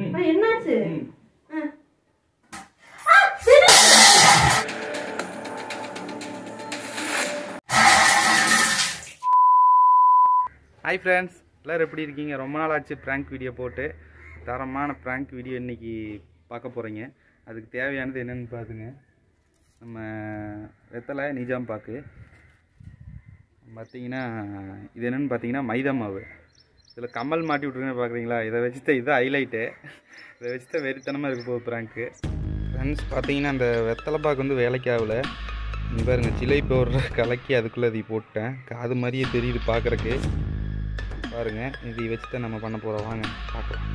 அப்புறம் என்னாச்சு ம். ஆ. ஆ, சரி. ஹாய் ஃப்ரெண்ட்ஸ் எல்லோரும் எப்படி இருக்கீங்க ரொம்ப நாள் ஆச்சு ப்ராங்க் வீடியோ போட்டு தரமான ப்ராங்க் வீடியோ இன்னைக்கு பார்க்க போகிறீங்க அதுக்கு தேவையானது என்னென்னு பார்த்துங்க நம்ம வெத்தலை நிஜாம் பாக்கு பார்த்தீங்கன்னா இது என்னென்னு பார்த்தீங்கன்னா மைதா மாவு இதில் கம்மல் மாட்டி விட்ருக்கேன்னு பார்க்குறீங்களா இதை வச்சு தான் இது ஹைலைட்டு இதை வச்சு தான் வெறித்தனமாக இருக்க போகுது ப்ராங்க்கு ஃப்ரெண்ட்ஸ் பார்த்தீங்கன்னா அந்த வெத்தலை பாக்கு வந்து வேலைக்கு ஆகல இங்க பாருங்க சிலை பவுடர் கலக்கி அதுக்குள்ளே இதை போட்டேன் காது மாதிரியே தெரியுது பார்க்குறக்கு பாருங்க இதை வச்சு தான் நம்ம பண்ண போகிறோம் வாங்க பார்க்கலாம்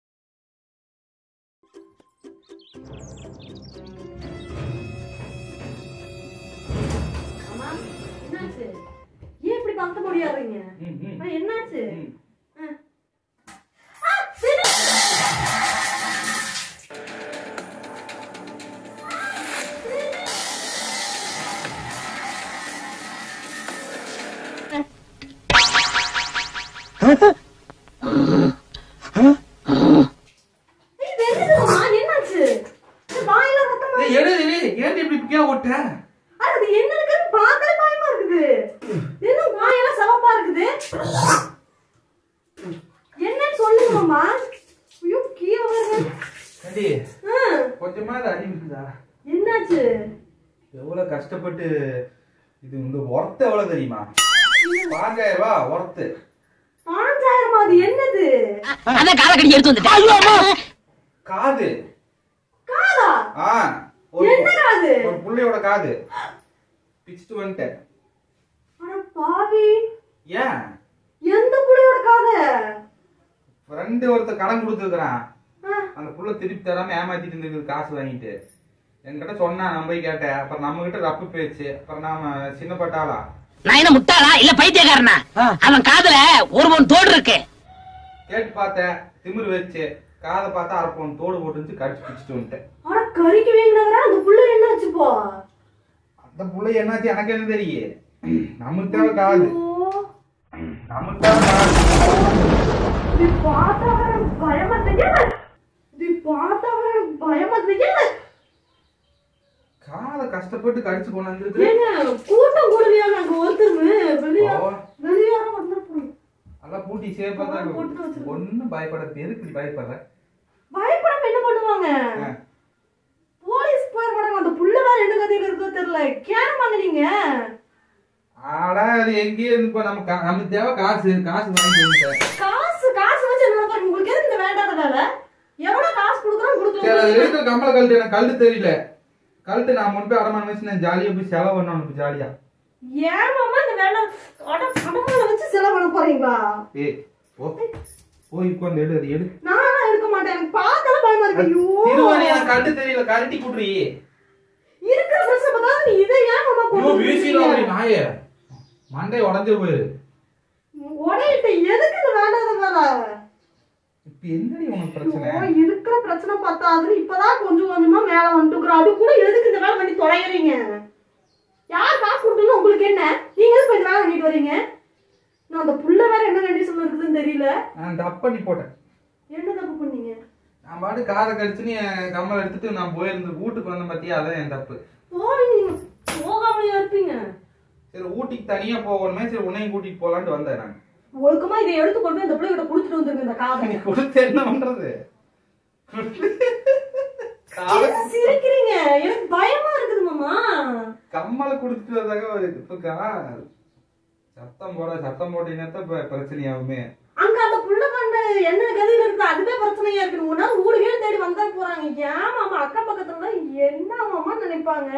அம்மா, என்னாச்சு ஏன் இப்படி பக்கத்து முடியாதுங்க அப்புறம் என்னாச்சு ஆ. ஆ, சரி. ஏய், வெறுதும்மா, என்னாச்சு இது வாயில ரத்தமா ஏன் இப்படி கீழே ஓட்ட அட, அது என்ன இருக்குன்னு பார்க்கவே பயமா இருக்குது என்ன வாயெல்லாம் சிவப்பா இருக்குது என்னன்னு சொல்லுங்க மாமா ஐயோ கீழே வருது அடி ஆ, கொஞ்சமா அது அறிவு இருக்குதா என்னாச்சு எவ்வளோ கஷ்டப்பட்டு இது இந்த ஒர்த்து எவ்வளோ தெரியுமா பாஞ்சாயிரம் ரூபா ஒர்த்து பாஞ்சாயிரமா அது என்னது அதான் காலக்கடி எடுத்து வந்துட்டேன் காது காதா ஆ ஒரு என்ன காது ஒரு புள்ளையோட காது பிச்சுட்டு வந்துட்டேன் அட பாவி ஏன் எந்த புள்ளையோட காது ஃப்ரெண்டு ஒருத்தர் கடன் கொடுத்துருக்குறான் ஆ, அந்த புள்ள திருப்பி தராம ஏமாத்திட்டு இருந்திருக்கு காசு வாங்கிட்டு என்கிட்ட சொன்னா நான் போய் கேட்டேன் அப்புறம் நம்ம கிட்ட ரப்பு பேச்சு அப்புறம் நாம சின்ன பட்டாளா நான் என்ன முட்டாளா இல்ல பைத்தியக்காரனா அவன் காதுல ஒரு பொன் தோடு இருக்கு கேட்டு பார்த்தேன் திமிரு வச்சு காதை பார்த்தா அரைப்போம் தோடு போட்டு கடிச்சு பிடிச்சிட்டு வந்துட்டேன் அட கறிக்கு வீங்கினவரா அந்த புள்ள என்னாச்சு போ அந்த புள்ள என்னாச்சு எனக்கு என்ன தெரியும் நமக்கு தேவை காது ஐயோ, நமக்கு தேவை காது இது பார்த்தா வர பயமா தெரியல இது பார்த்தா வர பயமா தெரியல காதை கஷ்டப்பட்டு கடிச்சு கொண்டு வந்துருக்கு ஏங்க கூட்டம் கூடுவியா நாங்க ஒருத்தருமே வெளியா ஓ. வெளியார வந்துருப்போம் நல்லா பூட்டி சேஃபா தான் ஆ, போட்டு வச்சிருக்கேன். ஒன்னும் பயப்படாது எதுக்கு இப்படி பயப்படுற பயப்படாம என்ன பண்ணுவாங்க ஆ. போலீஸ் போயிட மாட்டாங்க அந்த புள்ள வேற என்ன கதையில இருக்கோ தெரியல கேனமாங்க நீங்க ஆடா அது எங்கேயே இருந்து இப்ப நம்ம கா- நமக்கு தேவை காசு காசு வாங்கி வந்துட்டேன் காசு காசு வச்சு என்ன பாருங்க உங்களுக்கு எதுக்கு இந்த வேண்டாத வேலை எவ்வளவு காசு கொடுக்குறோம் சரி அது கொடுக்குறோம் இருக்கிற கம்பளை கழட்டு எனக்கு கழட்டு தெரியல கழட்டு நான் முன்பே அடமான வச்சு நான் ஜாலியா போய் செலவு பண்ணணும் இப்ப ஜாலியா ஏமாமா இந்த வேண்டாம் அட கடவுளை வச்சு செலவு பண்ண போறீங்களா ஏய் போ போய் உட்காந்து எடு அது எடு நான் எடுக்க மாட்டேன் எனக்கு பார்த்தாலும் பயமா இருக்கு திருவாணி ஐயோ எனக்கு கழட்டு தெரியல கழட்டி குடுறி இருக்கிற பிரச்சனை பார்த்தா நீ இதை ஏன் மாமா ஐயோ கொண்டு வீசிடும் அப்படி வந்தீங்க? நாயே மண்டை உடஞ்சு போயிரு உடையிட்ட எதுக்கு இந்த வேண்டாத வேலை இப்ப என்னடி உனக்கு பிரச்சனை ஐயோ, இருக்கிற பிரச்சனை பத்தாதுன்னு இப்பதான் கொஞ்சம் கொஞ்சமா மேல வந்துக்கிறோம் அது கூட எதுக்கு இந்த வேலை பண்ணி தொலைகிறீங்க யார் காசு கொடுக்கணும் உங்களுக்கு என்ன நீங்க எதுக்கு இந்த வேலை பண்ணிட்டு வரீங்க நான் அந்த புள்ள வேற என்ன கண்டிஷன் இருக்குதுன்னு தெரியல நான் தப்பு பண்ணி போட்டேன் என்ன தப்பு பண்ணீங்க நான் பாட்டு காதை கடிச்சுன்னு என் கம்மல் எடுத்துட்டு நான் போயிருந்து வீட்டுக்கு வந்த பத்தியா அதான் என் தப்பு போவீங்க நீங்க போகாமலே இருப்பீங்க சரி ஊட்டிக்கு தனியா போகணுமே சரி உன்னையும் கூட்டிட்டு போலான்ட்டு வந்தேன் நான் ஒழுக்கமா இதை எடுத்து கொண்டு போய் இந்த பிள்ளைகிட்ட கொடுத்துட்டு வந்துருங்க இந்த காதை நீ கொடுத்து என்ன பண்றது காதை என்ன சிரிக்கிறீங்க எனக்கு பயமா இருக்குது மாமா கம்மலை கொடுத்துட்டு வந்தாங்க ஒரு இப்பக்கா சத்தம் போட சத்தம் போட்டீங்கன்னா இப்ப பிரச்சனையாகுமே அங்க அந்த புள்ள கண்ட என்ன கதியில இருக்கு அதுவே பிரச்சனையா இருக்கு ஒரு நாள் ஊடு வீடு தேடி வந்தா போறாங்க ஏன் மாமா அக்கம் பக்கத்துல தான் என்ன மாமா நினைப்பாங்க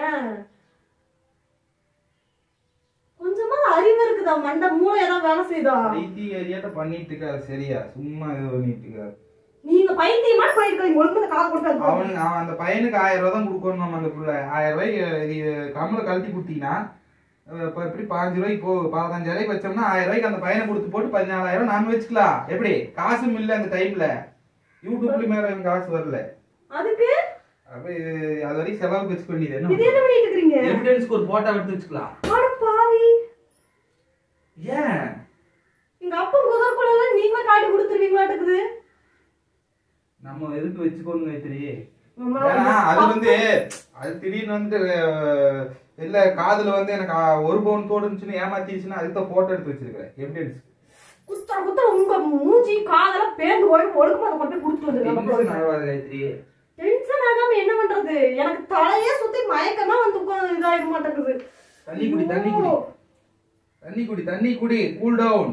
கொஞ்சமா அறிவு இருக்குதா மண்டை மூளை ஏதாவது வேலை செய்தா ஐடி ஏரியாட்ட பண்ணிட்டு இருக்காரு சரியா சும்மா இது பண்ணிட்டு இருக்காரு நீங்க பைத்தியமா போயிருக்கீங்க ஒழுங்கு காது கொடுக்காது அவன் அவன் அந்த பையனுக்கு ஆயிரம் ரூபாய் தான் கொடுக்கணும் நம்ம அந்த பிள்ளை ஆயிரம் ரூபாய்க்கு இது கம்மலை கழட்டி கொடுத்தீங்கன்னா அஹ் இப்ப எப்படி பாஞ்சு ரூபாய்க்கு போ பதினஞ்சாயிரம் ரூபாய்க்கு வச்சோம்னா ஆயிரம் ரூபாய்க்கு அந்த பையனை கொடுத்து போட்டு பதினாலாயிரம் நான் வச்சுக்கலாம் எப்படி காசும் இல்ல அந்த டைம்ல யூடியூப்ல மேல எனக்கு காசு வரல அதுக்கு அப்ப இது- அது வரைக்கும் செலவுக்கு வச்சுக்க வேண்டியது இது என்ன என்ன பண்ணிட்டு இருக்கீங்க எவிடன்ஸ்க்கு ஒரு போட்டோ எடுத்து வச்சுக்கலாம் அட பாவி ஏன் எங்க அப்பா முதற்கொள்ள நீங்களே காட்டி கொடுத்துருவீங்களாட்டுக்குது நம்ம எதுக்கு வச்சுக்கோங்க கைத்திரி மாமா, ஏன்னா அது வந்து அது திடீர்னு வந்து அஹ், இல்ல காதுல வந்து எனக்கு அஹ், ஒரு பவுன் தோடு இருந்துச்சுன்னு ஏமாத்திடுச்சுன்னா அதுக்கு தான் போட்டோ எடுத்து வச்சிருக்கிறேன் எவிடன்ஸ் குத்துற குத்துற உங்க மூஞ்சி காதெல்லாம் பேர்ந்து போய் ஒழுக்கமா அதை கொண்டு போய் கொடுத்துட்டு வந்துருங்க ஆகாது கைத்திரி டென்ஷன் ஆகாம என்ன பண்றது எனக்கு தலையே சுத்தி மயக்கமா வந்து உட்கார்ந்து இதாயிட மாட்டேங்குது தண்ணி குடி தண்ணி குடி தண்ணி குடி தண்ணி குடி cool down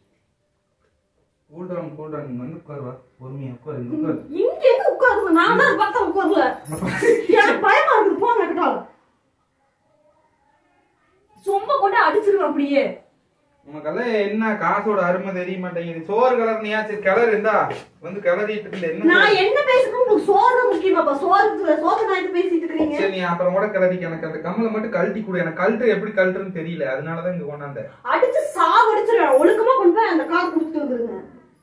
cool down cool down வந்து உட்காருவா பொறுமையா உட்காரு இங்க உட்காரு இங்க எங்க உட்காருங்க நான் தான் பார்த்தா உட்கார்ல எனக்கு பயமா இருக்குது போங்க கிட்டால சும்மா கொண்டு அடிச்சிருவேன் அப்படியே உனக்கெல்லாம் என்ன காசோட அருமை தெரிய மாட்டேங்குது சோறு கலர் நீயாச்சும் கிளறு இருந்தா வந்து கிளறிட்டு இருந்த என்ன நான் என்ன பேசுறேன் உங்களுக்கு சோறு தான் முக்கியமாப்பா சோறு சோறு நான் பேசிட்டு இருக்கீங்க சரி நீ அப்புறம் கூட கிளறிக்க எனக்கு அந்த கம்மலை மட்டும் கழட்டி கொடு எனக்கு கழட்டு எப்படி கழட்டுன்னு தெரியல அதனாலதான் இங்க கொண்டாந்த அடிச்சு சாவடிச்சிருவேன் ஒழுக்கமா கொண்டு போய் அந்த கார் கொடுத்துட்டு வந்துருங்க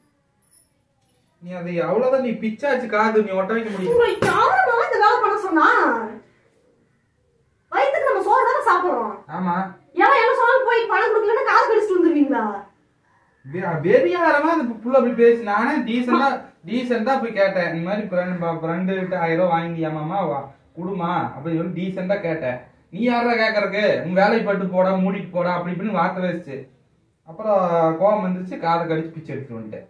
நீ அது அவ்வளவுதான் நீ பிச்சாச்சு காது நீ ஒட்ட வைக்க முடியும் உங்களை யாரமா இந்த வேலை பண்ண சொன்னா வயிற்றுக்கு நம்ம சோறு தானே சாப்பிடுறோம் ஆமா ஏன் என்ன சொன்னாலும் போய் பணம் கொடுக்கலன்னா காசு கழிச்சிட்டு வந்துருவீங்களா வெறியாரமா அந்த புள்ள அப்படி பேசி நானே டீசெண்டா டீசெண்டா போய் கேட்டேன் இந்த மாதிரி ஃப்ரெண்ட் ஃப்ரெண்டு கிட்ட ஆயிரம் ரூபாய் வாங்கியாமாமா வா குடுமா அப்படின்னு சொல்லி டீசெண்டா கேட்டேன் நீ யாரா கேக்குறக்கு உன் வேலை பட்டு போடா மூடிட்டு போடா அப்படி இப்படின்னு வார்த்தை வச்சு அப்புறம் கோவம் வந்துருச்சு காதை கடிச்சு பிச்சை எடுத்துட்டு வந்துட்டேன்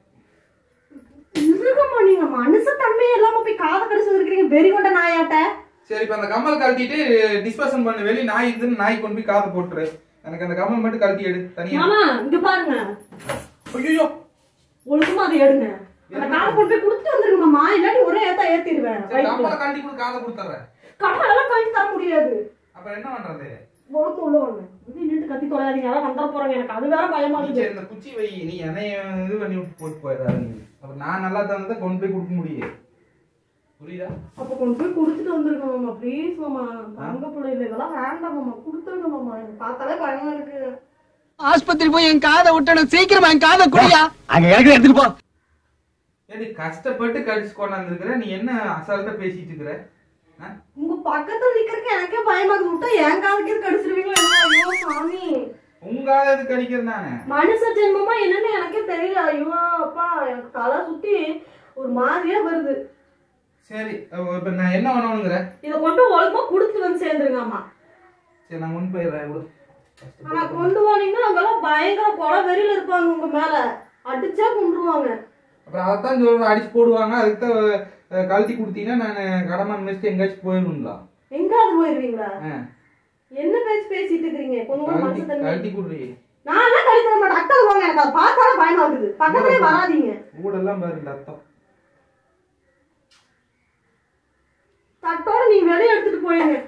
இருக்கமா நீங்க மனுஷ தன்மையே இல்லாம போய் காதை கடிச்சு வந்துருக்கீங்க வெறி கொண்ட நாயாட்ட சரி இப்ப அந்த கம்மல் கழட்டிட்டு டிஸ்பர்சன் பண்ணு வெளிய நாய் இருக்குன்னு நாய் கொண்டு போய் காது போட்டுரு எனக்கு அந்த கம்மல் மட்டும் கழட்டி எடு தனியா மாமா இங்க பாருங்க ஐயோ ஒழுக்கமா அதை எடுங்க அந்த காதை கொண்டு போய் கொடுத்துட்டு வந்துருங்க மாமா இல்லாட்டி ஒரே ஏத்தா ஏத்திடுவேன் கம்மலை கழட்டி கூட காதை கொடுத்துறேன் கம்மலெல்லாம் கழிச்சு தர முடியாது அப்புறம் என்ன பண்றது ஒழுக்கம் உள்ள ஒண்ணு இது நின்று கத்தி தொலையாதீங்க யாராவது வந்துட போறாங்க எனக்கு அது வேற பயமா நீ இருக்குது சரி, இந்த குச்சி வை நீ என்னைய இது பண்ணி விட்டு போட்டு போயிடாத நீ அப்புறம் நான் நல்லா தான் கொண்டு போய் கொடுக்க முடியும் புரியுதா அப்ப கொண்டு போய் கொடுத்துட்டு வந்துருங்க மாமா ப்ளீஸ் மாமா தங்க பிள்ளைல இதெல்லாம் வேண்டாம் மாமா கொடுத்துருங்க மாமா எனக்கு பார்த்தாலே பயமா இருக்கு ஆஸ்பத்திரி போய் என் காதை விட்டணும் சீக்கிரமா என் காதை குடியா அங்க எனக்கு எடுத்துட்டு போ ஏடி கஷ்டப்பட்டு கடிச்சு கொண்டாந்து இருக்கிற நீ என்ன அசால்ட்டா பேசிட்டு இருக்கிற ஆ? உங்க பக்கத்துல நிக்கிறதுக்கு எனக்கே பயமா இருக்கு விட்டா என் காதுக்கே கடிச்சிருவீங்களா என்ன? ஐயோ சாமி உங்க ஆள் எது கடிக்கிறது நானு மனுஷ ஜென்மமா என்னன்னு எனக்கே தெரியல ஐயோ அப்பா எனக்கு தலை சுத்தி ஒரு மாதிரியா வருது சரி அப்ப இப்ப நான் என்ன பண்ணணுங்கிற இத கொண்டு ஒழுக்கமா குடுத்து வந்து சேர்ந்துருங்க அம்மா சரி நான் முன் போயிடுறேன் விடு. ஆனா கொண்டு போனீங்கன்னா அங்கெல்லாம் பயங்கர கொலை வெறியில இருப்பாங்க உங்க மேல அடிச்சா கொண்டுருவாங்க அப்புறம் அதைத்தான் சொல்றேன் அடிச்சு போடுவாங்க அதுக்கு தான் அஹ், கழட்டி கொடுத்தீங்கன்னா நான் கடமை மிஸ்ட்டு எங்கேயாச்சும் போயிடுங்களா எங்காவது போயிருவீங்களா ஆ என்ன பேச்சு பேசிட்டு இருக்கீங்க கொஞ்சம் கழட்டி மனசு தண்ணி கழட்டி கொடுறீ நான் எல்லாம் கழித்து தர மாட்டேன் அக்கா வாங்க எனக்கு அதை பார்த்தாலே பயமா இருக்குது பக்கத்துலயே வராதீங்க ஊடெல்லாம் பாரு இந்த அர்த்தம் தட்டோட நீங்க வெளியே எடுத்துட்டு போயிருங்க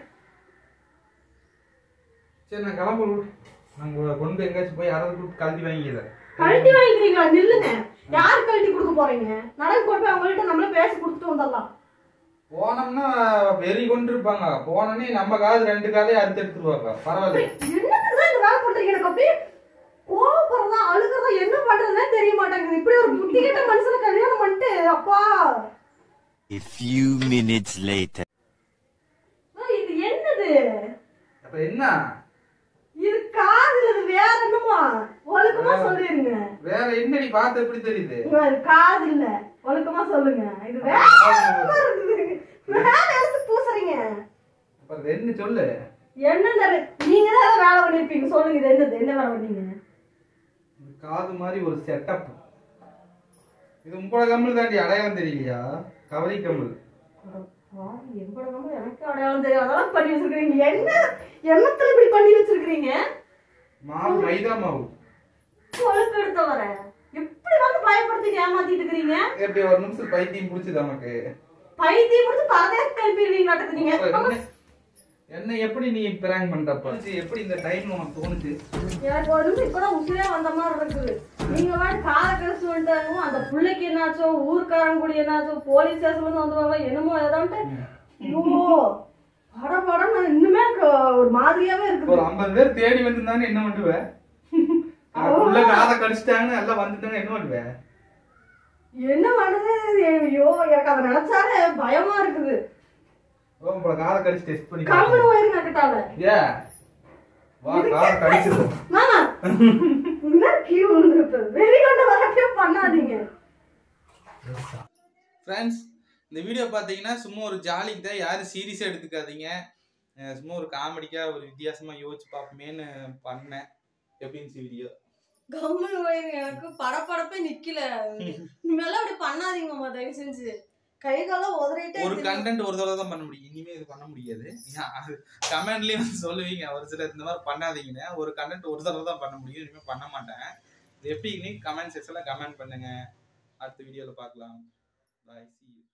சரி நான் கிளம்ப விடு. நான் உங்களை கொண்டு போய் எங்கேயாச்சும் போய் யாராவது கொடுத்து கழட்டி வாங்கிக்கிறேன் கழட்டி வாங்கிக்கிறீங்களா நில்லுங்க யாரு கழட்டி கொடுக்க போறீங்க நடந்து கொண்டு போய் அவங்கள்ட்ட நம்மளே பேசி கொடுத்துட்டு வந்துடலாம் போனோம்னா வெறி கொண்டு இருப்பாங்க போனோடனே நம்ம காது ரெண்டு காதையும் அறுத்து எடுத்துருவாங்க பரவாயில்ல என்னத்துக்குதான் இந்த வேலை பண்றீங்க எனக்கு அப்படியே கோவப்படுறதா அழுகிறதா என்ன பண்றதுன்னே தெரிய மாட்டேங்குது இப்படி ஒரு புத்தி கெட்ட மனுஷனை கல்யாணம் பண்ணிட்டு அப்பா A few minutes later. ஏய், இது என்னது அப்ப என்ன இது காதுல இது வேற என்னமா ஒழுக்கமா சொல்லிருங்க வேற என்னடி பார்த்து எப்படி தெரியுது இங்க இது காது இல்ல ஒழுக்கமா சொல்லுங்க இது வேற என்னமோ இருக்குது. வேற எடுத்து பூசுறீங்க அப்புறம் இது என்ன சொல்லு என்னென்ன நீங்க தான் ஏதோ வேலை பண்ணிருப்பீங்க சொல்லுங்க இது என்னது என்ன வேலை பண்ணீங்க இது காது மாதிரி ஒரு செட்டப் இது உங்களோட கம்மல் தாண்டி அடையாளம் தெரியலையா கவரி கம்மல் எங்கட நம்ம எனக்கு அடையாளம் தெரியும் அதெல்லாம் பண்ணி வச்சிருக்கீங்க என்ன எண்ணத்துல இப்படி பண்ணி வச்சிருக்கீங்க மாவு மைதா மாவு ஒழுக்க எடுத்த வர எப்படி வந்து பயப்படுத்தி ஏமாத்திட்டு இருக்கிறீங்க எப்படி ஒரு நிமிஷம் பைத்தியம் பிடிச்சது நமக்கு பைத்தியம் முடிச்சு பரதேச கிளம்பிடுவீங்க நீங்க என்ன என்ன எப்படி நீ பிராங்க் பண்றப்ப எப்படி இந்த டைம் உனக்கு தோணுச்சு எனக்கு ஒரு நிமிஷம் இப்பதான் உசிரே வந்த மாதிரி இருக்குது நீங்க வாட்டு காரை கழிச்சு வந்துட்டாங்க அந்த பிள்ளைக்கு என்னாச்சோ ஊருக்காரங்க கூட என்னாச்சோ போலீஸ் ஸ்டேஷன்ல இருந்து வந்துருவாங்க என்னமோ ஏதான்ட்டு ஐயோ பட படம் நான் இன்னுமே எனக்கு ஒரு மாதிரியாவே இருக்குது ஒரு ஐம்பது பேர் தேடி வந்திருந்தாங்க என்ன பண்ணுவேன் உள்ள காதை கடிச்சிட்டாங்க எல்லாம் வந்துட்டாங்க என்ன பண்ணுவேன் என்ன பண்ணுது ஐயோ எனக்கு அதை நினைச்சாலே பயமா இருக்குது உங்களை காதை கடிச்சு டெஸ்ட் பண்ணி கம்முனு போயிருங்க கிட்டால ஏ வா காதை கடிச்சிடும் மாமா என்ன கியூ விழுந்துருப்பது வெறி கொண்ட வரப்பே பண்ணாதீங்க ஃப்ரெண்ட்ஸ் இந்த வீடியோ பார்த்தீங்கன்னா சும்மா ஒரு ஜாலிக்கு தான் யாரும் சீரியஸாக எடுத்துக்காதீங்க அஹ் சும்மா ஒரு காமெடிக்காக ஒரு வித்தியாசமாக யோசிச்சு பார்ப்போமேன்னு பண்ணேன் எப்படின்னு வீடியோ கம்முன்னு போயிருங்க எனக்கு படப்படப்பே நிக்கல இனிமேலாம் அப்படி பண்ணாதீங்கம்மா தயவு செஞ்சு கை காலம் உதறிட்டே ஒரு இருக்கு. கண்டென்ட் ஒரு தடவை தான் பண்ண முடியும் இனிமே இது பண்ண முடியாது ஏன் அது கமெண்ட்லயே வந்து சொல்லுவீங்க ஒரு சிலர் இந்த மாதிரி பண்ணாதீங்கன்னு ஒரு கண்டென்ட் ஒரு தடவை தான் பண்ண முடியும் இனிமே பண்ண மாட்டேன் இது எப்படி கமெண்ட் செக்ஷன்ல கமெண்ட் பண்ணுங்க அடுத்த வீடியோல பார்க்கலாம் பாய் சி